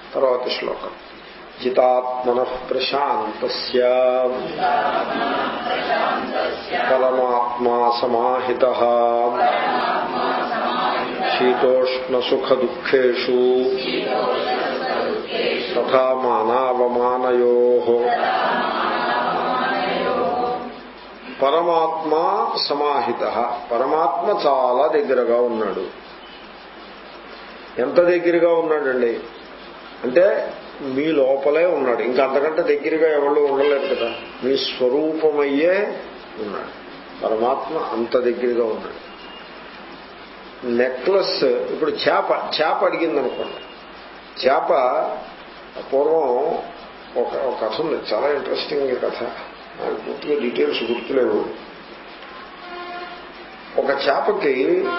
తర్వాత శ్లోకం చితాత్మన ప్రశాంత పరమాత్మా సమాహిత శీతోష్ణ సుఖ దుఃఖేషు తథా మానావమానయో పరమాత్మ సమాహిత పరమాత్మ చాలా దగ్గరగా ఉన్నాడు ఎంత దగ్గరగా ఉన్నాడండి అంటే మీ లోపలే ఉన్నాడు ఇంకా అంతకంటే దగ్గరగా ఎవరు ఉండలేరు కదా మీ స్వరూపమయ్యే ఉన్నాడు పరమాత్మ అంత దగ్గరగా ఉన్నాడు నెక్లెస్ ఇప్పుడు చేప చేప అడిగింది అనుకోండి చేప పూర్వం ఒక ఒక కథ ఉంది చాలా ఇంట్రెస్టింగ్ కథ నాకు పూర్తిగా డీటెయిల్స్ గుర్తులేవు ఒక చేపకి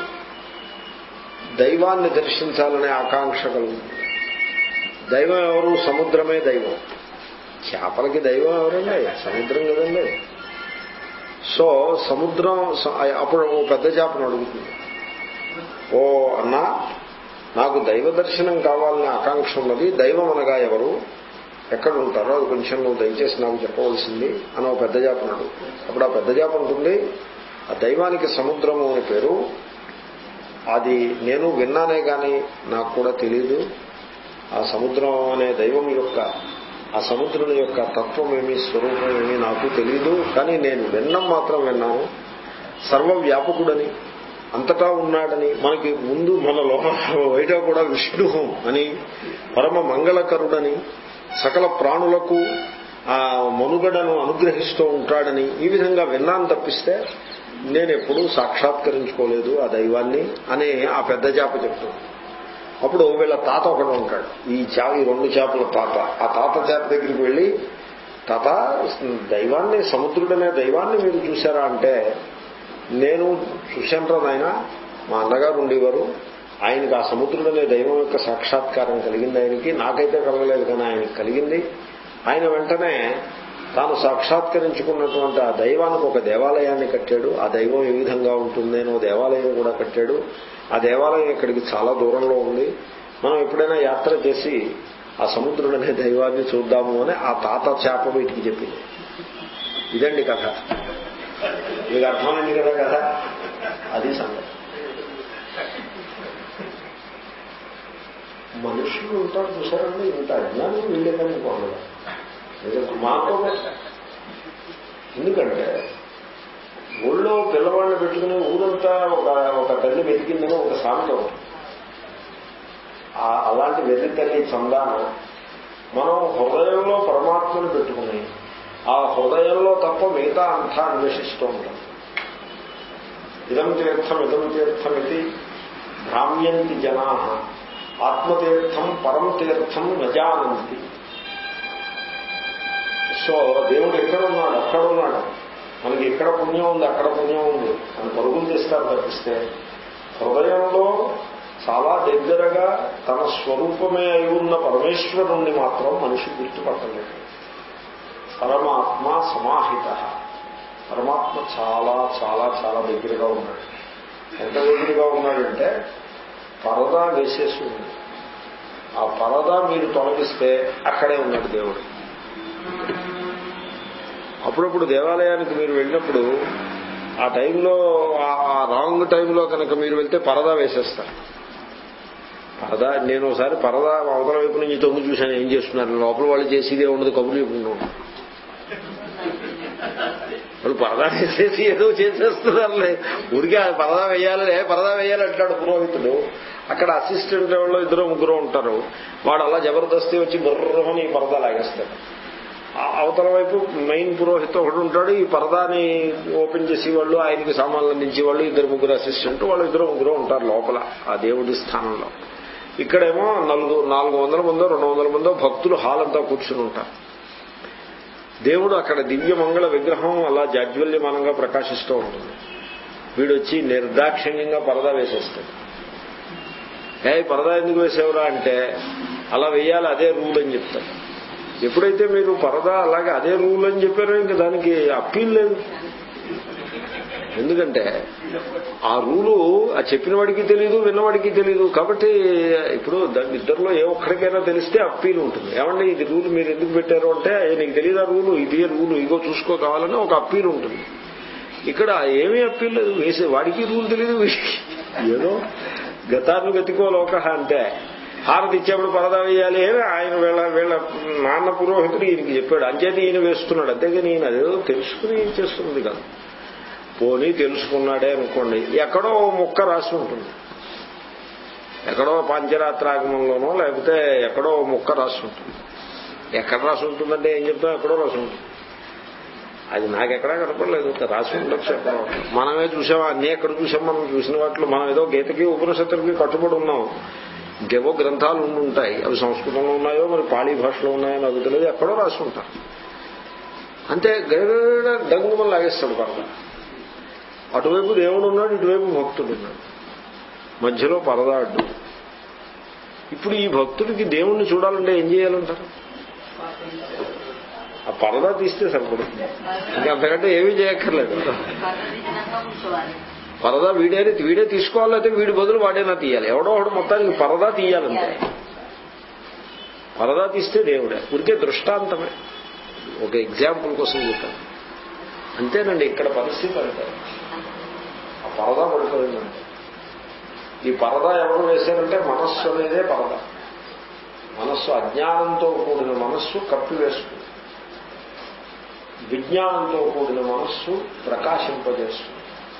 దైవాన్ని దర్శించాలనే ఆకాంక్ష కలుగుతుంది దైవం ఎవరు సముద్రమే దైవం చేపలకి దైవం ఎవరండి సముద్రం కదండి సో సముద్రం అప్పుడు ఓ పెద్ద చేపను అడుగుతుంది ఓ అన్నా నాకు దైవ దర్శనం కావాలనే ఆకాంక్ష ఉన్నది దైవం అనగా ఎవరు ఎక్కడ ఉంటారో అది కొంచెం నువ్వు దయచేసి నాకు చెప్పవలసింది అని ఒక పెద్ద చేపను అడుగుతుంది అప్పుడు ఆ పెద్ద చేప ఉంటుంది ఆ దైవానికి సముద్రము అని పేరు అది నేను విన్నానే కానీ నాకు కూడా తెలియదు ఆ సముద్రం అనే దైవం యొక్క ఆ సముద్రం యొక్క తత్వమేమి స్వరూపమేమి నాకు తెలియదు కానీ నేను విన్నం మాత్రం విన్నాను సర్వవ్యాపకుడని అంతటా ఉన్నాడని మనకి ముందు మన లోపల బయట కూడా విష్ణు అని పరమ మంగళకరుడని సకల ప్రాణులకు ఆ మనుగడను అనుగ్రహిస్తూ ఉంటాడని ఈ విధంగా విన్నాను తప్పిస్తే నేను ఎప్పుడూ సాక్షాత్కరించుకోలేదు ఆ దైవాన్ని అని ఆ పెద్ద చేప చెప్తాను అప్పుడు వీళ్ళ తాత ఒకడు ఉంటాడు ఈ చా ఈ రెండు చేపల తాత ఆ తాత చేప దగ్గరికి వెళ్ళి తాత దైవాన్ని సముద్రుడనే దైవాన్ని మీరు చూసారా అంటే నేను చూశాను నాయన మా అన్నగారు ఉండేవారు ఆయనకి ఆ సముద్రుడనే దైవం యొక్క సాక్షాత్కారం కలిగింది ఆయనకి నాకైతే కలగలేదు కానీ ఆయనకి కలిగింది ఆయన వెంటనే తాను సాక్షాత్కరించుకున్నటువంటి ఆ దైవానికి ఒక దేవాలయాన్ని కట్టాడు ఆ దైవం ఏ విధంగా ఉంటుందేనో దేవాలయం కూడా కట్టాడు ఆ దేవాలయం ఇక్కడికి చాలా దూరంలో ఉంది మనం ఎప్పుడైనా యాత్ర చేసి ఆ సముద్రుడనే దైవాన్ని చూద్దాము అని ఆ తాత చేప వీటికి చెప్పింది ఇదండి కథ మీకు అర్థమైంది కదా కథ అది సంగతి మనుషులు ఉంటారు చూసారండి ఇంత అజ్ఞానం వీళ్ళేదని పోలేదు మాకు ఎందుకంటే ఊళ్ళో పిల్లవాడిని పెట్టుకుని ఊరంతా ఒక ఒక తల్లి వెతికిందని ఒక సామెత అలాంటి వెర్రి తల్లి చందాన మనం హృదయంలో పరమాత్మను పెట్టుకుని ఆ హృదయంలో తప్ప మిగతా అంతా అన్వేషిస్తూ ఉంటాం ఇదం తీర్థం ఇదం తీర్థం ఇది భ్రామ్యంతి జనా ఆత్మతీర్థం పరం తీర్థం నజానంతి సో దేవుడు ఎక్కడ ఉన్నాడు అక్కడ ఉన్నాడు మనకి ఇక్కడ పుణ్యం ఉంది అక్కడ పుణ్యం ఉంది అని పరుగులు చేస్తారు తప్పిస్తే హృదయంలో చాలా దగ్గరగా తన స్వరూపమే అయి ఉన్న పరమేశ్వరుణ్ణి మాత్రం మనిషి గుర్తుపట్టలేదు పరమాత్మ సమాహిత పరమాత్మ చాలా చాలా చాలా దగ్గరగా ఉన్నాడు ఎంత దగ్గరగా ఉన్నాడంటే పరదా వేసేసి ఉంది ఆ పరదా మీరు తొలగిస్తే అక్కడే ఉన్నాడు దేవుడు అప్పుడప్పుడు దేవాలయానికి మీరు వెళ్ళినప్పుడు ఆ టైంలో ఆ రాంగ్ టైంలో కనుక మీరు వెళ్తే పరదా వేసేస్తారు పరదా నేను ఒకసారి పరదా అవతల వైపు నుంచి తొంగి చూశాను ఏం చేస్తున్నారు లోపల వాళ్ళు చేసేదే ఉండదు కబుర్లు చెప్పుకుంటూ వాళ్ళు పరదా వేసేసి ఏదో చేసేస్తున్నారులే ఊరికే పరదా వేయాలి పరదా వేయాలి అంటాడు పురోహితుడు అక్కడ అసిస్టెంట్ ఎవరో ఇద్దరు ముగ్గురు ఉంటారు వాడు అలా జబర్దస్తి వచ్చి బుర్రమని పరదా లాగేస్తాడు అవతల వైపు మెయిన్ పురోహిత ఒకడు ఉంటాడు ఈ పరదాని ఓపెన్ చేసి వాళ్ళు ఆయనకి సామాన్లు అందించే వాళ్ళు ఇద్దరు ముగ్గురు అసిస్టెంట్ వాళ్ళు ఇద్దరు ముగ్గురు ఉంటారు లోపల ఆ దేవుడి స్థానంలో ఇక్కడేమో నలుగురు నాలుగు వందల మందో రెండు వందల మందో భక్తులు హాల్ అంతా కూర్చుని ఉంటారు దేవుడు అక్కడ దివ్య మంగళ విగ్రహం అలా జాజ్వల్యమానంగా ప్రకాశిస్తూ ఉంటుంది వీడొచ్చి నిర్దాక్షిణ్యంగా పరదా వేసేస్తాడు ఏ పరదా ఎందుకు వేసేవరా అంటే అలా వేయాలి అదే రూల్ అని చెప్తాడు ఎప్పుడైతే మీరు పరదా అలాగే అదే రూల్ అని చెప్పారో ఇంకా దానికి అప్పీల్ లేదు ఎందుకంటే ఆ రూలు ఆ చెప్పిన వాడికి తెలియదు విన్నవాడికి తెలియదు కాబట్టి ఇప్పుడు దాని ఇద్దరిలో ఏ ఒక్కడికైనా తెలిస్తే అప్పీల్ ఉంటుంది ఏమంటే ఇది రూల్ మీరు ఎందుకు పెట్టారు అంటే "ఏ, నీకు తెలియదా రూలు ఇదే రూలు ఇగో చూసుకో కావాలని ఒక అప్పీల్ ఉంటుంది ఇక్కడ ఏమీ అప్పీల్ లేదు వేసే వాడికి రూల్ తెలియదు వీడికి ఏదో గతాన్ని గతికో లోక అంతే హారతి ఇచ్చేప్పుడు పరదా వేయాలి ఏమి ఆయన వీళ్ళ వీళ్ళ నాన్న పురోహితుడు ఈయనకి చెప్పాడు అంచేత ఈయన వేస్తున్నాడు అంతేగాని ఈయన అదేదో తెలుసుకుని చేస్తున్నది కాదు పోనీ తెలుసుకున్నాడే అనుకోండి ఎక్కడో ఓ ముక్క రాసి ఉంటుంది ఎక్కడో పంచరాత్రాగమంలోనో లేకపోతే ఎక్కడో ఓ ముక్క రాసి ఉంటుంది ఎక్కడ రాసి ఉంటుందంటే ఏం చెప్తాం ఎక్కడో రాసి ఉంటుంది అది నాకెక్కడా కనపడలేదు రాసి ఉండొచ్చు ఎక్కడో. మనమే చూసాం అన్నీ ఎక్కడ చూసాం మనం చూసిన వాటిలో మనం ఏదో గీతకి ఉపనిషత్తులకి కట్టుబడి ఉన్నాం ఇంకేవో గ్రంథాలు ఉండి ఉంటాయి అవి సంస్కృతంలో ఉన్నాయో మరి పాళీ భాషలో ఉన్నాయో నాకు తెలియదు ఎక్కడో రాసి ఉంటారు అంతే గడ డంగుమని లాగేస్తాడు పరద అటువైపు దేవుడు ఉన్నాడు ఇటువైపు భక్తుడు ఉన్నాడు మధ్యలో పరదా అడ్డు ఇప్పుడు ఈ భక్తుడికి దేవుణ్ణి చూడాలంటే ఏం చేయాలంటారు ఆ పరదా తీస్తే సరిపడుతుంది ఇంకా అంతకంటే ఏమీ చేయక్కర్లేదు పరదా వీడే వీడే తీసుకోవాలి అయితే వీడి బదులు వాడేనా తీయాలి ఎవడో ఒకడు మొత్తానికి పరదా తీయాలంతే పరదా తీస్తే దేవుడే ఉరికే దృష్టాంతమే ఒక ఎగ్జాంపుల్ కోసం చెప్పాను అంతేనండి ఇక్కడ పరిస్థితి అంటే ఆ పరదా పడిపోయిందంటే ఈ పరదా ఎవరు వేశారంటే మనస్సు అనేదే పరదా మనస్సు అజ్ఞానంతో కూడిన మనస్సు కప్పివేస్తుంది విజ్ఞానంతో కూడిన మనస్సు ప్రకాశింపజేస్తుంది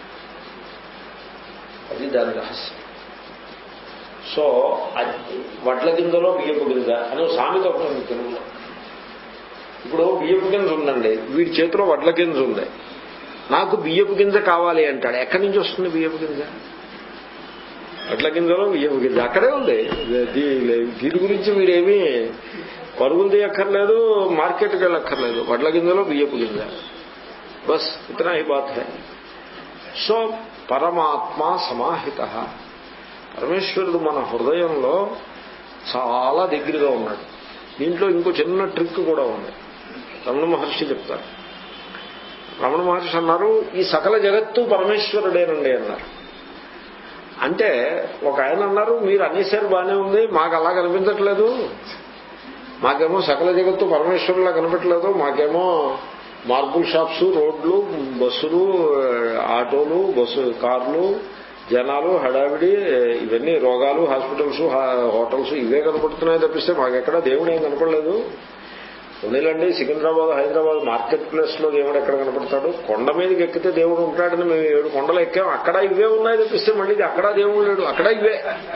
అది దాని రహస్యం సో అది వడ్ల గింజలో బియ్యపు గింజ అనే ఒక సామెత ఒకటి ఉంది తెలుగులో ఇప్పుడు బియ్యపు గింజ ఉందండి వీడి చేతిలో వడ్ల గింజ ఉంది నాకు బియ్యపు గింజ కావాలి అంటాడు ఎక్కడి నుంచి వస్తుంది బియ్యపు గింజ వడ్ల గింజలో బియ్యపు గింజ అక్కడే ఉంది దీ- దీని గురించి వీడేమీ పరుగులు తీయక్కర్లేదు మార్కెట్కి వెళ్ళక్కర్లేదు వడ్ల గింజలో బియ్యపు గింజ బస్ ఇతనా ఈ బాత్ హై సో పరమాత్మ సమాహిత పరమేశ్వరుడు మన హృదయంలో చాలా దగ్గరగా ఉన్నాడు దీంట్లో ఇంకో చిన్న ట్రిక్ కూడా ఉంది రమణ మహర్షి చెప్తారు రమణ మహర్షి అన్నారు ఈ సకల జగత్తు పరమేశ్వరుడేనండి అన్నారు అంటే ఒక ఆయన అన్నారు మీరు అనేసారు బాగానే ఉంది మాకు అలా కనిపించట్లేదు మాకేమో సకల జగత్తు పరమేశ్వరులా కనపట్లేదు మాకేమో మార్బుల్ షాప్స్ రోడ్లు బస్సులు ఆటోలు బస్సు కార్లు జనాలు హడావిడి ఇవన్నీ రోగాలు హాస్పిటల్స్ హోటల్స్ ఇవే కనపడుతున్నాయి తప్పిస్తే మాకెక్కడ దేవుడు ఏం కనపడలేదు ఉన్నీలండి సికింద్రాబాద్ హైదరాబాద్ మార్కెట్ ప్లేస్ లో దేవుడు ఎక్కడ కనపడతాడు కొండ మీదకి ఎక్కితే దేవుడు ఉంటాడని మేము ఏడు కొండలు ఎక్కాం అక్కడ ఇవే ఉన్నాయి తప్పిస్తే మళ్ళీ అక్కడ దేవుడు లేడు అక్కడ ఇవే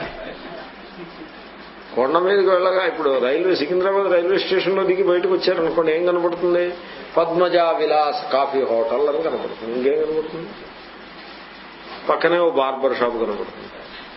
కొండ మీదకి వెళ్ళగా ఇప్పుడు రైల్వే సికింద్రాబాద్ రైల్వే స్టేషన్ లో దిగి బయటకు వచ్చారనుకోండి ఏం కనపడుతుంది పద్మజ విలాస్ కాఫీ హోటల్ అని కనపడుతుంది ఇంకేం కనపడుతుంది పక్కనే ఓ బార్బర్ షాప్ కనపడుతుంది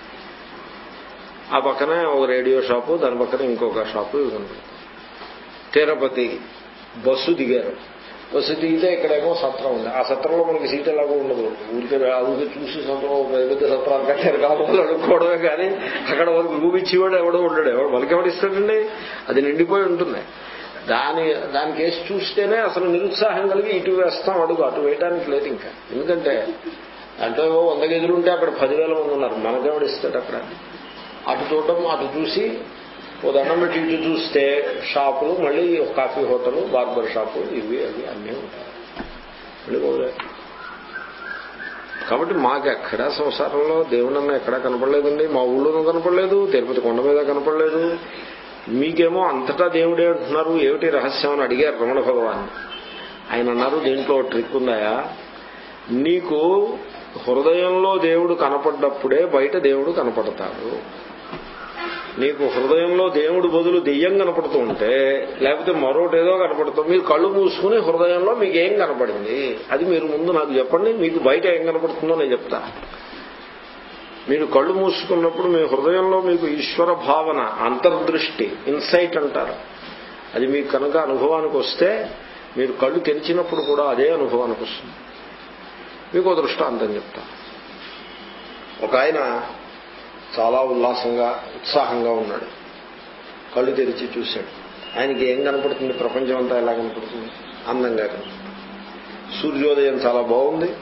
ఆ పక్కనే ఓ రేడియో షాపు దాని పక్కన ఇంకొక షాపు ఇవి కనపడుతుంది తిరుపతి బస్సు దిగారు బస్సు దిగితే ఇక్కడేమో సత్రం ఉంది ఆ సత్రంలో మనకి సీట్ ఎలాగో ఉండదు ఊరికే ఊరికే చూసి సత్రం ఒక పెద్ద పెద్ద సత్రాలు కట్టారు కావాలి అడుక్కోవడమే కానీ అక్కడ వాళ్ళకి రూమ్ ఇచ్చేవాడు ఎవడో ఉండడు ఎవడు మనకి ఎవడు ఇస్తాడండి అది నిండిపోయి ఉంటుంది దాని దాని కేసు చూస్తేనే అసలు నిరుత్సాహం కలిగి ఇటు వేస్తాం అడుగు అటు వేయడానికి లేదు ఇంకా ఎందుకంటే అంటే ఓ వంద గదులు ఉంటే అక్కడ పదివేల మంది ఉన్నారు మనకెవడు ఇస్తాడు అక్కడ అటు చూడటం అటు చూసి ఓ దండం పెట్టి ఇటు చూస్తే షాపులు మళ్ళీ ఒక కాఫీ హోటల్ బార్బర్ షాపు ఇవి అవి అన్నీ ఉంటాయి మళ్ళీ పోలే కాబట్టి మాకు ఎక్కడా సంసారంలో దేవుడన్న ఎక్కడా కనపడలేదండి మా ఊళ్ళోనూ కనపడలేదు తిరుపతి కొండ మీద కనపడలేదు మీకేమో అంతటా దేవుడే అంటున్నారు ఏమిటి రహస్యం అని అడిగారు రమణ భగవాన్ ఆయన అన్నారు దీంట్లో ఓ ట్రిక్ ఉందాయా నీకు హృదయంలో దేవుడు కనపడ్డప్పుడే బయట దేవుడు కనపడతాడు నీకు హృదయంలో దేవుడు బదులు దెయ్యం కనపడుతూ ఉంటే లేకపోతే మరొకటి ఏదో కనపడుతూ మీరు కళ్ళు మూసుకుని హృదయంలో మీకు ఏం కనపడింది అది మీరు ముందు నాకు చెప్పండి మీకు బయట ఏం కనపడుతుందో నేను చెప్తా మీరు కళ్ళు మూసుకున్నప్పుడు మీ హృదయంలో మీకు ఈశ్వర భావన అంతర్దృష్టి ఇన్సైట్ అంటారు అది మీకు కనుక అనుభవానికి వస్తే మీరు కళ్ళు తెరిచినప్పుడు కూడా అదే అనుభవానికి వస్తుంది మీకు ఒక దృష్టాంతం చెప్తా ఒక ఆయన చాలా ఉల్లాసంగా ఉత్సాహంగా ఉన్నాడు కళ్ళు తెరిచి చూశాడు ఆయనకి ఏం కనపడుతుంది ప్రపంచం అంతా ఎలా కనపడుతుంది అందంగా కనపడుతుంది సూర్యోదయం చాలా బాగుంది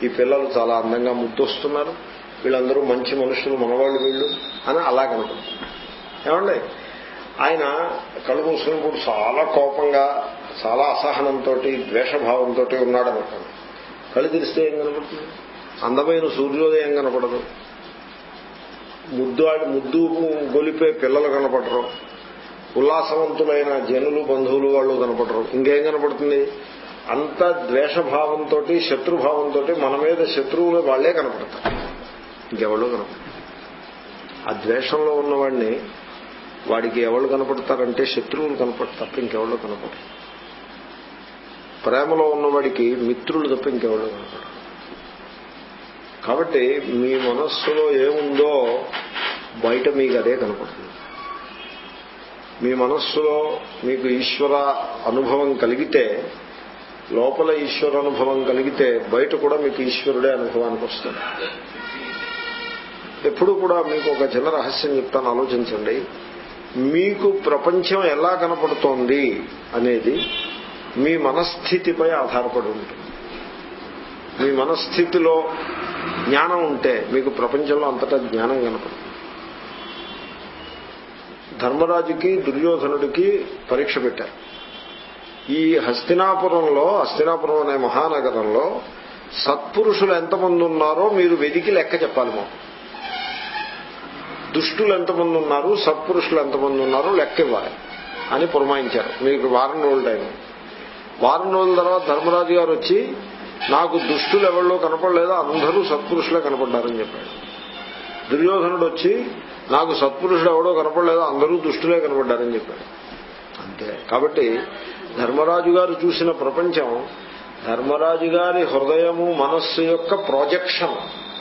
ఈ పిల్లలు చాలా అందంగా ముద్దొస్తున్నారు వీళ్ళందరూ మంచి మనుషులు మనవాళ్ళు వీళ్ళు అని అలా కనపడుతుంది ఏమండి ఆయన కళ్ళు మూసుకున్నప్పుడు చాలా కోపంగా చాలా అసహనంతో ద్వేషభావంతో ఉన్నాడు అనుకోండి కళ్ళు తెరిస్తే ఏం కనపడుతుంది అందమైన సూర్యోదయం కనపడదు ముద్దు ముద్దు గొలిపే పిల్లలు కనపడరు ఉల్లాసవంతులైన జనులు బంధువులు వాళ్ళు కనపడరు ఇంకేం కనపడుతుంది అంత ద్వేషభావంతో శత్రుభావంతో మన మీద శత్రువులు వాళ్లే కనపడతారు ఇంకెవళ్ళు కనపడతారు ఆ ద్వేషంలో ఉన్నవాడిని వాడికి ఎవరు కనపడతారంటే శత్రువులు కనపడతారు తప్ప ఇంకెవళ్ళు కనపడరు ప్రేమలో ఉన్నవాడికి మిత్రులు తప్ప ఇంకెవళ్ళు కనపడరు కాబట్టి మీ మనస్సులో ఏముందో బయట మీకు అదే కనపడుతుంది మీ మనస్సులో మీకు ఈశ్వర అనుభవం కలిగితే లోపల ఈశ్వర అనుభవం కలిగితే బయట కూడా మీకు ఈశ్వరుడే అనుభవానికి వస్తుంది ఎప్పుడు కూడా మీకు ఒక చిన్న రహస్యం చెప్తాను ఆలోచించండి మీకు ప్రపంచం ఎలా కనపడుతోంది అనేది మీ మనస్థితిపై ఆధారపడి ఉంటుంది మీ మనస్థితిలో జ్ఞానం ఉంటే మీకు ప్రపంచంలో అంతటా జ్ఞానం కనపడుతుంది ధర్మరాజుకి దుర్యోధనుడికి పరీక్ష పెట్టారు ఈ హస్తినాపురంలో హస్తినాపురం అనే మహానగరంలో సత్పురుషులు ఎంతమంది ఉన్నారో మీరు వెదికి లెక్క చెప్పాలి మాకు దుష్టులు ఎంతమంది ఉన్నారు సత్పురుషులు ఎంతమంది ఉన్నారో లెక్క ఇవ్వాలి అని పురమాయించారు మీకు వారం రోజుల టైం వారం రోజుల తర్వాత ధర్మరాజు గారు వచ్చి నాకు దుష్టులు ఎవరిలో కనపడలేదో అందరూ సత్పురుషులే కనపడ్డారని చెప్పాడు దుర్యోధనుడు వచ్చి నాకు సత్పురుషుడు ఎవడో కనపడలేదో అందరూ దుష్టులే కనపడ్డారని చెప్పాడు అంతే కాబట్టి ధర్మరాజు గారు చూసిన ప్రపంచం ధర్మరాజు గారి హృదయము మనస్సు యొక్క ప్రాజెక్షన్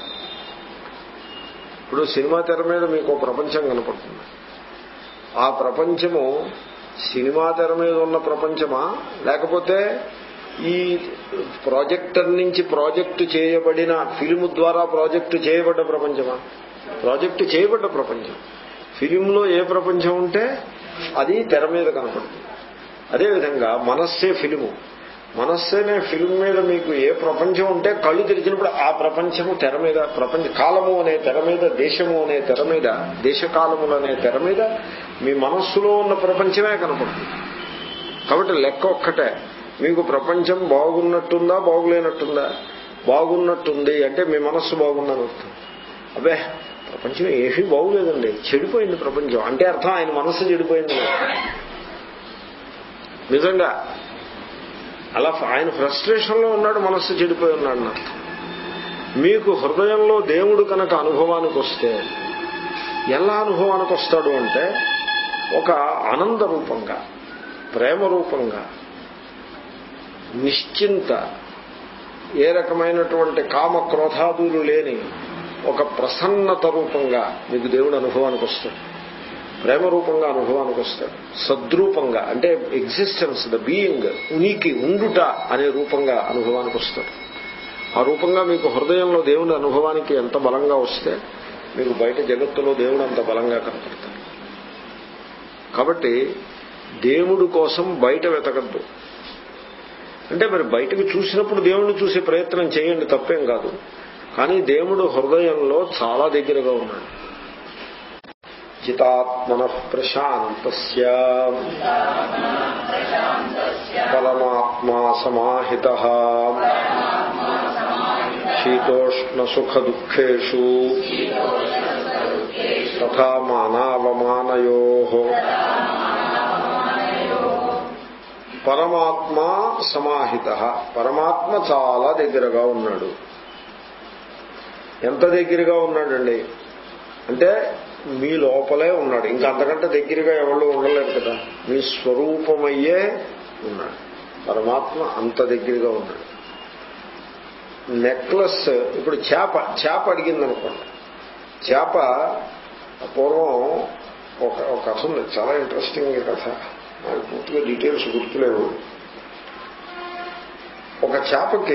ఇప్పుడు సినిమా తెర మీద మీకు ప్రపంచం కనపడుతుంది ఆ ప్రపంచము సినిమా తెర మీద ఉన్న ప్రపంచమా లేకపోతే ఈ ప్రాజెక్టర్ నుంచి ప్రాజెక్టు చేయబడిన ఫిలిం ద్వారా ప్రాజెక్టు చేయబడ్డ ప్రపంచమా ప్రాజెక్టు చేయబడ్డ ప్రపంచం ఫిలింలో ఏ ప్రపంచం ఉంటే అది తెర మీద కనపడుతుంది అదేవిధంగా మనస్సే ఫిలిము మనస్సేనే ఫిలిం మీద మీకు ఏ ప్రపంచం ఉంటే కళ్ళు తెరిచినప్పుడు ఆ ప్రపంచము తెర మీద ప్రపంచ కాలము అనే తెర మీద దేశము అనే తెర మీద దేశకాలములు అనే తెర మీద మీ మనస్సులో ఉన్న ప్రపంచమే కనపడుతుంది కాబట్టి లెక్క ఒక్కటే మీకు ప్రపంచం బాగున్నట్టుందా బాగులేనట్టుందా బాగున్నట్టుంది అంటే మీ మనస్సు బాగుందని అర్థం అబ్బే ప్రపంచం ఏమీ బాగులేదండి చెడిపోయింది ప్రపంచం అంటే అర్థం ఆయన మనస్సు చెడిపోయింది నిజంగా అలా ఆయన ఫ్రస్ట్రేషన్లో ఉన్నాడు మనస్సు చెడిపోయి ఉన్నాడు అర్థం మీకు హృదయంలో దేవుడు కనుక అనుభవానికి వస్తే ఎలా అనుభవానికి వస్తాడు అంటే ఒక ఆనంద రూపంగా ప్రేమ రూపంగా నిశ్చింత ఏ రకమైనటువంటి కామ క్రోధాదులు లేని ఒక ప్రసన్నత రూపంగా మీకు దేవుడు అనుభవానికి వస్తాడు ప్రేమ రూపంగా అనుభవానికి వస్తాడు సద్రూపంగా అంటే ఎగ్జిస్టెన్స్ ద బీయింగ్ ఉనికి ఉండుట అనే రూపంగా అనుభవానికి వస్తాడు ఆ రూపంగా మీకు హృదయంలో దేవుని అనుభవానికి ఎంత బలంగా వస్తే మీకు బయట జగత్తులో దేవుడు అంత బలంగా కనపడతాడు కాబట్టి దేవుడు కోసం బయట వెతకద్దు అంటే మరి బయటకు చూసినప్పుడు దేవుణ్ణి చూసే ప్రయత్నం చేయండి తప్పేం కాదు కానీ దేవుడు హృదయంలో చాలా దగ్గరగా ఉన్నాడు చితాత్మన ప్రశాంత పరమాత్మా సమాహిత శీతోష్ణ సుఖ దుఃఖేషు తథా మానావమానయో పరమాత్మ సమాహిత పరమాత్మ చాలా దగ్గరగా ఉన్నాడు ఎంత దగ్గరగా ఉన్నాడండి అంటే మీ లోపలే ఉన్నాడు ఇంకా అంతకంటే దగ్గరగా ఎవరు ఉండలేరు కదా మీ స్వరూపమయ్యే ఉన్నాడు పరమాత్మ అంత దగ్గరగా ఉన్నాడు నెక్లెస్ ఇప్పుడు చేప చేప అడిగింది అనుకోండి చేప పూర్వం ఒక ఒక కథ ఉంది చాలా ఇంట్రెస్టింగ్ కథ నాకు పూర్తిగా డీటెయిల్స్ గుర్తులేవు ఒక చేపకి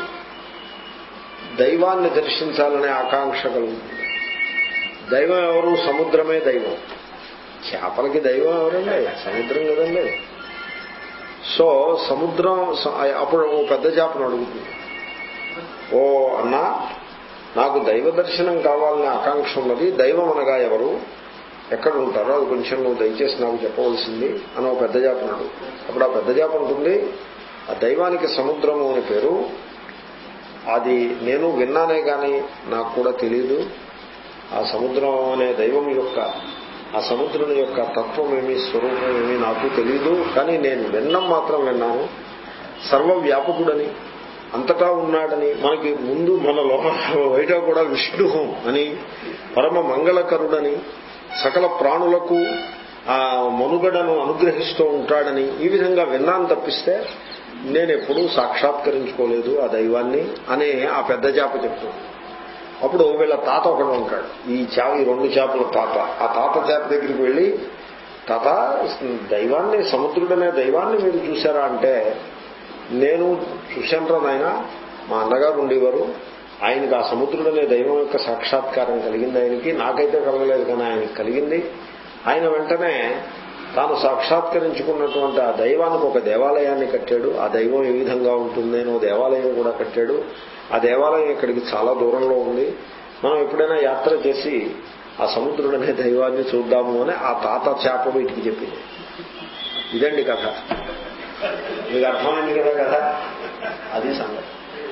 దైవాన్ని దర్శించాలనే ఆకాంక్ష కలుగుతుంది దైవం ఎవరు సముద్రమే దైవం చేపలకి దైవం ఎవరండి సముద్రం కదండి సో సముద్రం అప్పుడు ఓ పెద్ద చేపను అడుగుతుంది ఓ అన్నా నాకు దైవ దర్శనం కావాలనే ఆకాంక్ష ఉన్నది దైవం అనగా ఎవరు ఎక్కడ ఉంటారో అది కొంచెం నువ్వు దయచేసి నాకు చెప్పవలసింది అని ఒక పెద్ద జాప అన్నాడు అప్పుడు ఆ పెద్ద జాప ఉంటుంది ఆ దైవానికి సముద్రము అని పేరు అది నేను విన్నానే కానీ నాకు కూడా తెలియదు ఆ సముద్రం అనే దైవం యొక్క ఆ సముద్రం యొక్క తత్వం ఏమి స్వరూపం ఏమి నాకు తెలియదు కానీ నేను విన్నం మాత్రం విన్నాను సర్వవ్యాపకుడని అంతటా ఉన్నాడని మనకి ముందు మన లోపల బయట కూడా విష్ణు అని పరమ మంగళకరుడని సకల ప్రాణులకు ఆ మనుగడను అనుగ్రహిస్తూ ఉంటాడని ఈ విధంగా విన్నాను తప్పిస్తే నేను ఎప్పుడూ సాక్షాత్కరించుకోలేదు ఆ దైవాన్ని అనే ఆ పెద్ద చేప చెప్తుంది అప్పుడు వీళ్ళ తాత ఒకడు ఉంటాడు ఈ చేప ఈ రెండు చేపల తాత ఆ తాత చేప దగ్గరికి వెళ్ళి తాత దైవాన్ని సముద్రుడనే దైవాన్ని మీరు చూసారా అంటే నేను చూశాను నాయన మా అన్నగారు ఉండేవారు ఆయనకి ఆ సముద్రుడనే దైవం యొక్క సాక్షాత్కారం కలిగింది ఆయనకి నాకైతే కలగలేదు కానీ ఆయనకి కలిగింది ఆయన వెంటనే తాను సాక్షాత్కరించుకున్నటువంటి ఆ దైవానికి ఒక దేవాలయాన్ని కట్టాడు ఆ దైవం ఏ విధంగా ఉంటుంది అని దేవాలయం కూడా కట్టాడు ఆ దేవాలయం ఇక్కడికి చాలా దూరంలో ఉంది మనం ఎప్పుడైనా యాత్ర చేసి ఆ సముద్రుడనే దైవాన్ని చూద్దాము అని ఆ తాత చేప వీటికి చెప్పింది ఇదండి కథ మీకు అర్థమైంది కదా కదా అది సంగతి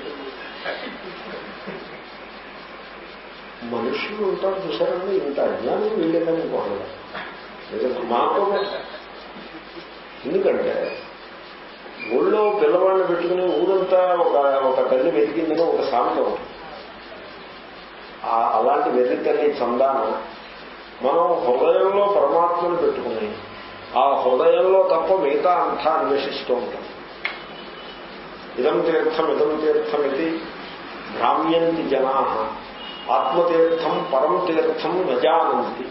మనుషులు ఉంటారు చూసారండి ఇంత అజ్ఞానం వీళ్ళేదని పోవాలి మాతో ఎందుకంటే ఊళ్ళో పిల్లవాడిని పెట్టుకుని ఊరంతా ఒక ఒక తల్లి వెతికిందని ఒక సామెత ఉంటుంది అలాంటి వెర్రి తల్లి చందాన మనం హృదయంలో పరమాత్మను పెట్టుకుని ఆ హృదయంలో తప్ప మిగతా అంతా అన్వేషిస్తూ ఉంటాం ఇదం తీర్థం ఇదం తీర్థం ఇది భ్రామ్యంతి జనా ఆత్మతీర్థం పరం తీర్థం నజానంతి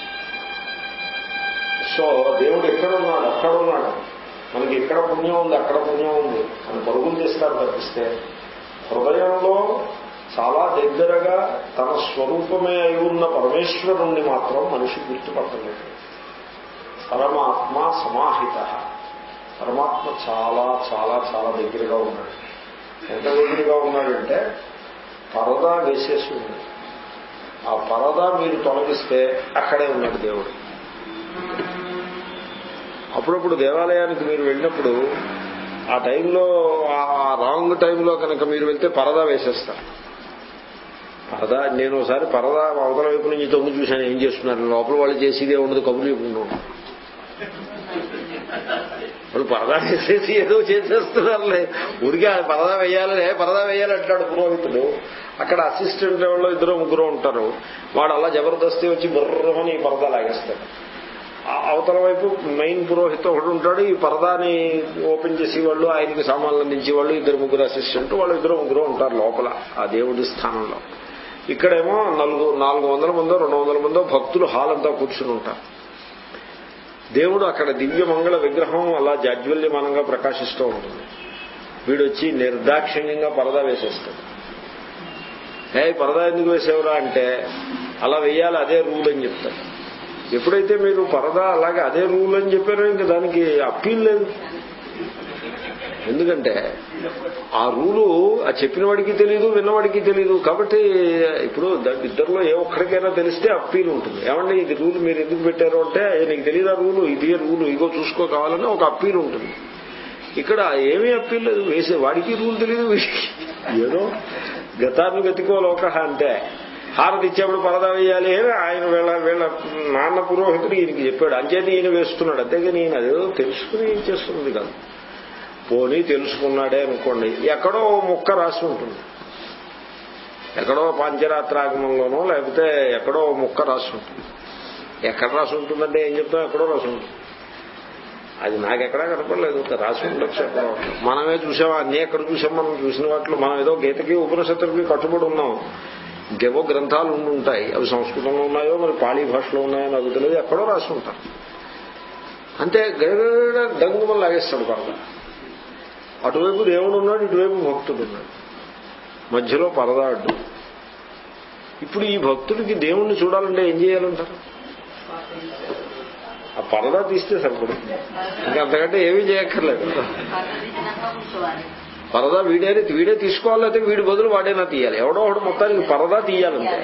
సో దేవుడు ఎక్కడ ఉన్నాడు అక్కడ ఉన్నాడు మనకి ఇక్కడ పుణ్యం ఉంది అక్కడ పుణ్యం ఉంది అని పరుగులు చేస్తారు తప్పిస్తే హృదయంలో చాలా దగ్గరగా తన స్వరూపమే అయి ఉన్న పరమేశ్వరుణ్ణి మాత్రం మనిషి గుర్తుపట్టలేదు పరమాత్మ సమాహిత పరమాత్మ చాలా చాలా చాలా దగ్గరగా ఉన్నాడు ఎంత దగ్గరగా ఉన్నాడంటే పరదా వేసేసి ఉంది ఆ పరదా మీరు తొలగిస్తే అక్కడే ఉన్నాడు దేవుడు అప్పుడప్పుడు దేవాలయానికి మీరు వెళ్ళినప్పుడు ఆ టైంలో ఆ రాంగ్ టైంలో కనుక మీరు వెళ్తే పరదా వేసేస్తారు పరదా నేను ఒకసారి పరదా అవతల వైపు నుంచి తొంగి చూశాను ఏం చేస్తున్నారు లోపల వాళ్ళు చేసేదే ఉండదు కబుర్లు చెప్పుకుంటాం వాళ్ళు పరదా వేసేసి ఏదో చేసేస్తున్నారులే ఊరికే పరదా వేయాలనే పరదా వేయాలి అంటాడు పురోహితుడు అక్కడ అసిస్టెంట్ లెవెల్లో ఇద్దరు ముగ్గురు ఉంటారు వాడు అలా జబర్దస్తి వచ్చి బుర్రమని పరదా లాగేస్తాడు అవతల వైపు మెయిన్ పురోహిత ఒకడు ఉంటాడు ఈ పరదాని ఓపెన్ చేసి వాళ్ళు ఆయనకి సామాన్లు అందించే వాళ్ళు ఇద్దరు ముగ్గురు అసిస్టెంట్ వాళ్ళు ఇద్దరు ముగ్గురు ఉంటారు లోపల ఆ దేవుడి స్థానంలో ఇక్కడేమో నలుగు నాలుగు వందల మందో రెండు వందల మందో భక్తులు హాల్ అంతా కూర్చుని ఉంటారు దేవుడు అక్కడ దివ్య మంగళ విగ్రహం అలా జాజ్వల్యమానంగా ప్రకాశిస్తూ ఉంటుంది వీడొచ్చి నిర్దాక్షిణ్యంగా పరదా వేసేస్తాడు ఏ పరదా ఎందుకు వేసేవరా అంటే అలా వెయ్యాలి అదే రూల్ అని చెప్తాడు ఎప్పుడైతే మీరు పరదా అలాగే అదే రూల్ అని చెప్పారో ఇంకా దానికి అప్పీల్ లేదు ఎందుకంటే ఆ రూలు ఆ చెప్పిన వాడికి తెలియదు విన్నవాడికి తెలియదు కాబట్టి ఇప్పుడు ఇద్దరిలో ఏ ఒక్కడికైనా తెలిస్తే అప్పీల్ ఉంటుంది ఏమంటే ఇది రూల్ మీరు ఎందుకు పెట్టారు అంటే నీకు తెలియదు ఆ రూలు ఇది రూలు ఇగో చూసుకో కావాలని ఒక అప్పీల్ ఉంటుంది ఇక్కడ ఏమీ అప్పీల్ లేదు వేసే వాడికి రూల్ తెలియదు వీడికి ఏదో గతాన్ని గతికో లోక అంటే హారతి ఇచ్చేప్పుడు పరదా వేయాలి ఆయన వీళ్ళ వీళ్ళ నాన్న పురోహితుడు ఈయనకి చెప్పాడు అంచేది ఈయన వేస్తున్నాడు అంతేగాని ఈయన అదేదో తెలుసుకుని ఏం చేస్తున్నది కాదు పోనీ తెలుసుకున్నాడే అనుకోండి ఎక్కడో ముక్క రాసి ఉంటుంది ఎక్కడో పాంచరాత్రాగమంలోనో లేకపోతే ఎక్కడో ముక్క రాసి ఉంటుంది ఎక్కడ రాసి ఉంటుందంటే ఏం చెప్తాం ఎక్కడో రాసి ఉంటుంది అది నాకెక్కడా కనపడలేదు రాసి ఉండొచ్చు ఎక్కడో మనమే చూసాం అన్నీ ఎక్కడ చూసాం మనం చూసిన వాటిలో మనం ఏదో గీతకి ఉపనిషత్తులకి కట్టుబడి ఉన్నాం ఇంకేవో గ్రంథాలు ఉండి ఉంటాయి అవి సంస్కృతంలో ఉన్నాయో మరి పాళీ భాషలో ఉన్నాయో నాకు తెలియదు ఎక్కడో రాసి ఉంటారు అంతే గడ దంగుమని లాగేస్తాడు పరద అటువైపు దేవుడు ఉన్నాడు ఇటువైపు భక్తుడు ఉన్నాడు మధ్యలో పరద అడ్డు ఇప్పుడు ఈ భక్తుడికి దేవుణ్ణి చూడాలంటే ఏం చేయాలంటారు ఆ పరదా తీస్తే సరిపడుతుంది ఇంకా అంతకంటే ఏమీ చేయక్కర్లేదు పరదా వీడే వీడే తీసుకోవాలి అయితే వీడి బదులు వాడేనా తీయాలి ఎవడో ఒకడు మొత్తానికి పరదా తీయాలంటే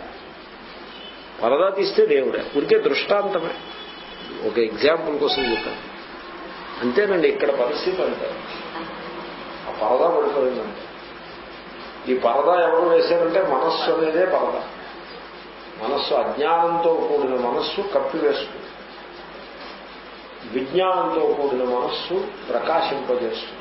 పరదా తీస్తే దేవుడే ఉరికే దృష్టాంతమే ఒక ఎగ్జాంపుల్ కోసం చెప్పాను అంతేనండి ఇక్కడ పరిస్థితి అంతే ఆ పరదా పడిపోయిందంటే ఈ పరదా ఎవరు వేశారంటే మనస్సు అనేదే పరదా మనస్సు అజ్ఞానంతో కూడిన మనస్సు కప్పివేస్తుంది విజ్ఞానంతో కూడిన మనస్సు ప్రకాశింపజేస్తుంది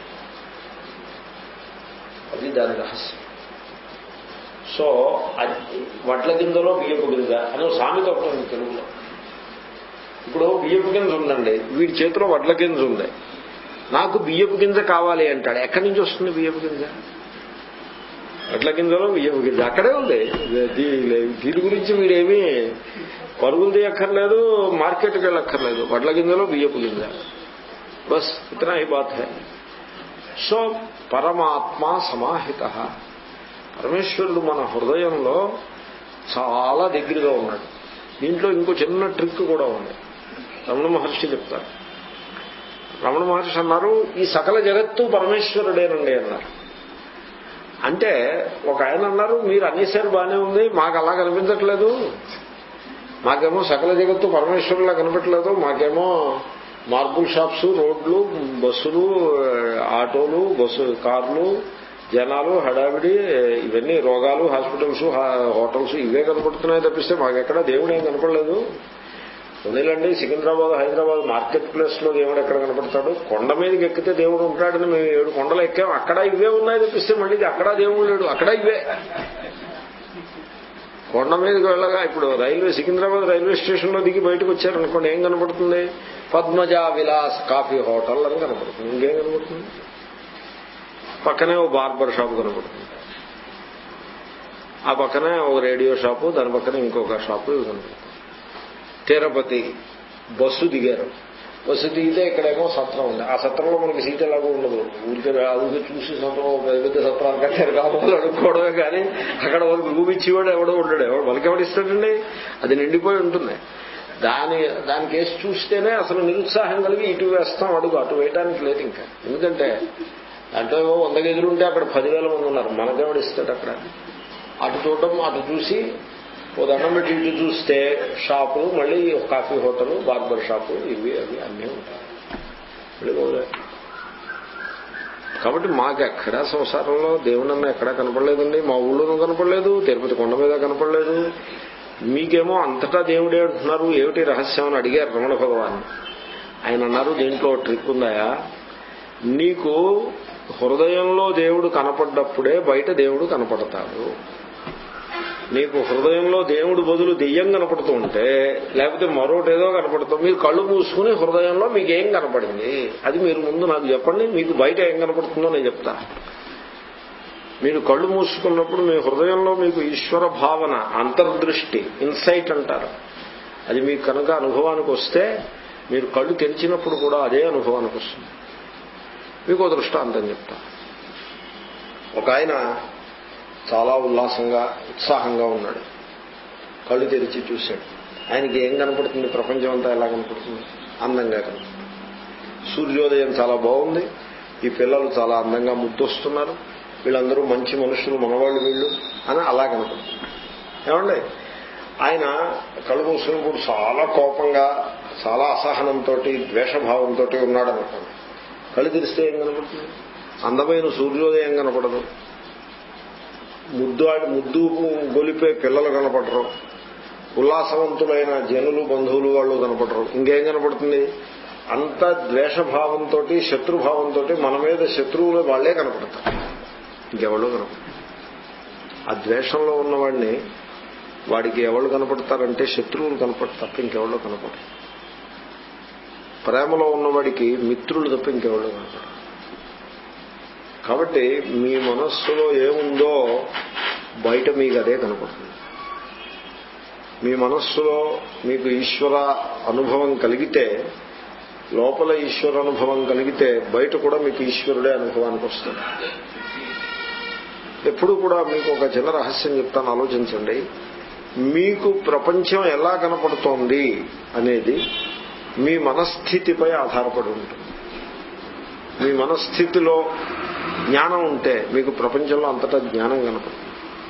అది దాని రహస్యం సో వడ్ల గింజలో బియ్యపు గింజ అని ఒక సామెత ఒకటి ఉంది తెలుగులో ఇప్పుడు బియ్యపు గింజ ఉందండి వీడి చేతిలో వడ్ల గింజ ఉంది నాకు బియ్యపు గింజ కావాలి అంటాడు ఎక్కడి నుంచి వస్తుంది బియ్యపు గింజ వడ్ల గింజలో బియ్యపు గింజ అక్కడే ఉంది దీని గురించి వీడేమీ పరుగులు తీయక్కర్లేదు మార్కెట్కి వెళ్ళక్కర్లేదు వడ్ల గింజలో బియ్యపు గింజ బస్ ఇతనా ఈ బాత్ హై సో పరమాత్మ సమాహిత పరమేశ్వరుడు మన హృదయంలో చాలా దగ్గరగా ఉన్నాడు దీంట్లో ఇంకో చిన్న ట్రిక్ కూడా ఉంది రమణ మహర్షి చెప్తారు రమణ మహర్షి అన్నారు ఈ సకల జగత్తు పరమేశ్వరుడేనండి అన్నారు అంటే ఒక ఆయన అన్నారు మీరు అనేసారు బాగానే ఉంది మాకు అలా కనిపించట్లేదు మాకేమో సకల జగత్తు పరమేశ్వరులా కనపట్లేదు మాకేమో మార్బుల్ షాప్స్ రోడ్లు బస్సులు ఆటోలు బస్సు కార్లు జనాలు హడావిడి ఇవన్నీ రోగాలు హాస్పిటల్స్ హోటల్స్ ఇవే కనపడుతున్నాయి తప్పిస్తే మాకెక్కడ దేవుడు ఏం కనపడలేదు వదిలండి సికింద్రాబాద్ హైదరాబాద్ మార్కెట్ ప్లేస్ లో దేవుడు ఎక్కడ కనపడతాడు కొండ మీదకి ఎక్కితే దేవుడు ఉంటాడని మేము ఏడు కొండలు ఎక్కాం అక్కడ ఇవే ఉన్నాయి తప్పిస్తే మళ్ళీ అక్కడ దేవుడు లేడు అక్కడ ఇవే కొండ మీదకి వెళ్ళగా ఇప్పుడు రైల్వే సికింద్రాబాద్ రైల్వే స్టేషన్ లో దిగి బయటకు వచ్చారనుకోండి ఏం కనపడుతుంది పద్మజా విలాస్ కాఫీ హోటల్ అని కనపడుతుంది ఇంకేం కనపడుతుంది పక్కనే ఓ బార్బర్ షాప్ కనపడుతుంది ఆ పక్కనే ఓ రేడియో షాపు దాని పక్కన ఇంకొక షాపు ఇవి కనపడుతుంది తిరుపతి బస్సు దిగారు బస్సు దిగితే ఇక్కడేమో సత్రం ఉంది ఆ సత్రంలో మనకి సీట్ ఎలాగో ఉండదు ఊరికే ఊరికే చూసి సత్రం పెద్ద పెద్ద సత్రాలు కట్టారు కావాలి అనుకోవడమే కానీ అక్కడ వాళ్ళకి రూమ్ ఇచ్చేవాడు ఎవడో ఉండడు ఎవడు వాళ్ళకి ఎవడిస్తాడండి అది నిండిపోయి ఉంటుంది దాని దాని కేసు చూస్తేనే అసలు నిరుత్సాహం కలిగి ఇటు వేస్తాం అడుగు అటు వేయడానికి లేదు ఇంకా ఎందుకంటే దాంట్లో ఏమో వంద గదులు ఉంటే అక్కడ పదివేల మంది ఉన్నారు మనకేవాడు ఇస్తాడు అక్కడ అటు చూడడం అటు చూసి ఓ దండం పెట్టి ఇటు చూస్తే షాపులు మళ్ళీ కాఫీ హోటల్ బార్బర్ షాపు ఇవి అవి అన్నీ ఉంటాయి మళ్ళీ పోలే కాబట్టి మాకు ఎక్కడా సంసారంలో దేవుడన్న ఎక్కడా కనపడలేదండి మా ఊళ్ళోనూ కనపడలేదు తిరుపతి కొండ మీద కనపడలేదు మీకేమో అంతటా దేవుడే అంటున్నారు ఏమిటి రహస్యం అని అడిగారు రమణ భగవాన్ ఆయన అన్నారు దీంట్లో ట్రిక్ ఉందాయా నీకు హృదయంలో దేవుడు కనపడ్డప్పుడే బయట దేవుడు కనపడతాడు నీకు హృదయంలో దేవుడు బదులు దెయ్యం కనపడుతూ ఉంటే లేకపోతే మరొకటి ఏదో కనపడుతూ మీరు కళ్ళు మూసుకుని హృదయంలో మీకు ఏం కనపడింది అది మీరు ముందు నాకు చెప్పండి మీకు బయట ఏం కనపడుతుందో నేను చెప్తా మీరు కళ్ళు మూసుకున్నప్పుడు మీ హృదయంలో మీకు ఈశ్వర భావన అంతర్దృష్టి ఇన్సైట్ అంటారు అది మీకు కనుక అనుభవానికి వస్తే మీరు కళ్ళు తెరిచినప్పుడు కూడా అదే అనుభవానికి వస్తుంది మీకు దృష్టాంతం చెప్తా ఒక ఆయన చాలా ఉల్లాసంగా ఉత్సాహంగా ఉన్నాడు కళ్ళు తెరిచి చూశాడు ఆయనకి ఏం కనపడుతుంది ప్రపంచం అంతా ఎలా కనపడుతుంది అందంగా కనపడుతుంది సూర్యోదయం చాలా బాగుంది ఈ పిల్లలు చాలా అందంగా ముద్దొస్తున్నారు వీళ్ళందరూ మంచి మనుషులు మనవాళ్ళు వీళ్ళు అని అలా కనపడుతుంది ఏమండి ఆయన కళ్ళు మూసుకున్నప్పుడు చాలా కోపంగా చాలా అసహనంతో ద్వేషభావంతో ఉన్నాడు అనుకోండి కళ్ళు తెరిస్తే ఏం కనపడుతుంది అందమైన సూర్యోదయం కనపడదు ముద్దు ముద్దు గొలిపే పిల్లలు కనపడరు ఉల్లాసవంతులైన జనులు బంధువులు వాళ్ళు కనపడరు ఇంకేం కనపడుతుంది అంత ద్వేషభావంతో శత్రుభావంతో మన మీద శత్రువులు వాళ్లే కనపడతారు ఇంకెవళ్ళు కనపడతారు ఆ ద్వేషంలో ఉన్నవాడిని వాడికి ఎవరు కనపడతారంటే శత్రువులు కనపడతారు తప్ప ఇంకెవళ్ళు కనపడరు ప్రేమలో ఉన్నవాడికి మిత్రులు తప్ప ఇంకెవళ్ళు కనపడరు కాబట్టి మీ మనస్సులో ఏముందో బయట మీకు అదే కనపడుతుంది మీ మనస్సులో మీకు ఈశ్వర అనుభవం కలిగితే లోపల ఈశ్వర అనుభవం కలిగితే బయట కూడా మీకు ఈశ్వరుడే అనుభవానికి వస్తుంది ఎప్పుడు కూడా మీకు ఒక చిన్న రహస్యం చెప్తాను ఆలోచించండి మీకు ప్రపంచం ఎలా కనపడుతోంది అనేది మీ మనస్థితిపై ఆధారపడి ఉంటుంది మీ మనస్థితిలో జ్ఞానం ఉంటే మీకు ప్రపంచంలో అంతటా జ్ఞానం కనపడుతుంది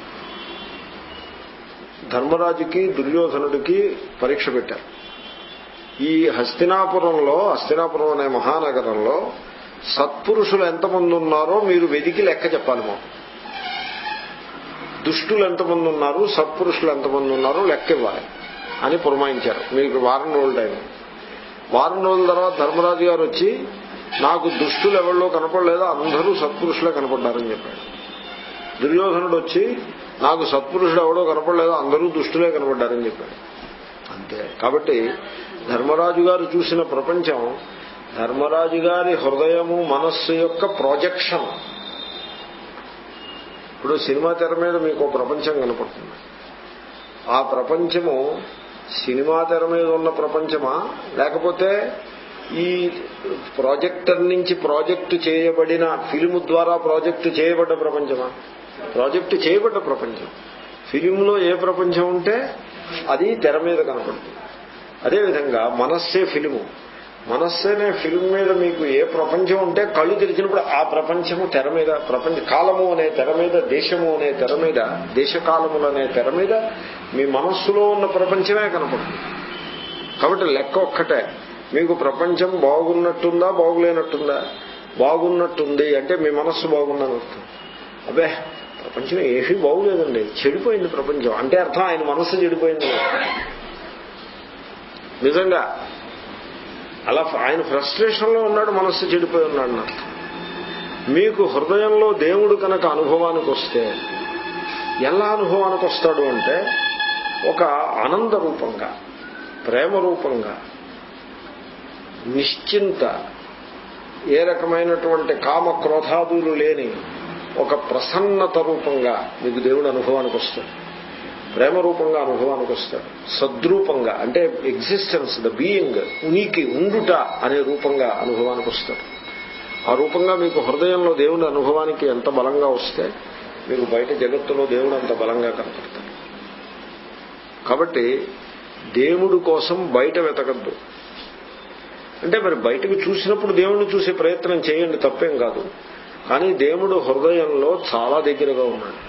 ధర్మరాజుకి దుర్యోధనుడికి పరీక్ష పెట్టారు ఈ హస్తినాపురంలో హస్తినాపురం అనే మహానగరంలో సత్పురుషులు ఎంతమంది ఉన్నారో మీరు వెదికి లెక్క చెప్పాలి మాకు దుష్టులు ఎంతమంది ఉన్నారు సత్పురుషులు ఎంతమంది ఉన్నారో లెక్క ఇవ్వాలి అని పురమాయించారు మీకు వారం రోజుల టైం వారం రోజుల తర్వాత ధర్మరాజు గారు వచ్చి నాకు దుష్టులు ఎవరిలో కనపడలేదో అందరూ సత్పురుషులే కనపడ్డారని చెప్పాడు దుర్యోధనుడు వచ్చి నాకు సత్పురుషుడు ఎవడో కనపడలేదో అందరూ దుష్టులే కనపడ్డారని చెప్పాడు అంతే కాబట్టి ధర్మరాజు గారు చూసిన ప్రపంచం ధర్మరాజు గారి హృదయము మనస్సు యొక్క ప్రాజెక్షన్ ఇప్పుడు సినిమా తెర మీద మీకు ఓ ప్రపంచం కనపడుతుంది ఆ ప్రపంచము సినిమా తెర మీద ఉన్న ప్రపంచమా లేకపోతే ఈ ప్రాజెక్టర్ నుంచి ప్రాజెక్టు చేయబడిన ఫిలిం ద్వారా ప్రాజెక్టు చేయబడ్డ ప్రపంచమా ప్రాజెక్టు చేయబడ్డ ప్రపంచం ఫిలింలో ఏ ప్రపంచం ఉంటే అది తెర మీద కనపడుతుంది అదేవిధంగా మనస్సే ఫిలిము మనస్సేనే ఫిల్మ్ మీద మీకు ఏ ప్రపంచం ఉంటే కళ్ళు తెరిచినప్పుడు ఆ ప్రపంచము తెర మీద ప్రపంచ కాలము అనే తెర మీద దేశము అనే తెర మీద దేశకాలములు అనే తెర మీద మీ మనస్సులో ఉన్న ప్రపంచమే కనపడుతుంది కాబట్టి లెక్క ఒక్కటే మీకు ప్రపంచం బాగున్నట్టుందా బాగులేనట్టుందా బాగున్నట్టుంది అంటే మీ మనస్సు బాగుందని అర్థం అబ్బే ప్రపంచం ఏమీ బాగులేదండి చెడిపోయింది ప్రపంచం అంటే అర్థం ఆయన మనస్సు చెడిపోయింది నిజంగా అలా ఆయన ఫ్రస్ట్రేషన్ లో ఉన్నాడు మనస్సు చెడిపోయి ఉన్నాడు నాకు మీకు హృదయంలో దేవుడు కనుక అనుభవానికి వస్తే ఎలా అనుభవానికి వస్తాడు అంటే ఒక ఆనంద రూపంగా ప్రేమ రూపంగా నిశ్చింత ఏ రకమైనటువంటి కామ క్రోధాదులు లేని ఒక ప్రసన్నత రూపంగా మీకు దేవుడు అనుభవానికి వస్తాడు ప్రేమ రూపంగా అనుభవానికి వస్తాడు సద్రూపంగా అంటే ఎగ్జిస్టెన్స్ ద బీయింగ్ ఉనికి ఉండుట అనే రూపంగా అనుభవానికి వస్తాడు ఆ రూపంగా మీకు హృదయంలో దేవుని అనుభవానికి ఎంత బలంగా వస్తే మీకు బయట జగత్తులో దేవుడు అంత బలంగా కనపడతాడు కాబట్టి దేవుడు కోసం బయట వెతకద్దు అంటే మరి బయటకు చూసినప్పుడు దేవుణ్ణి చూసే ప్రయత్నం చేయండి తప్పేం కాదు కానీ దేవుడు హృదయంలో చాలా దగ్గరగా ఉన్నాడు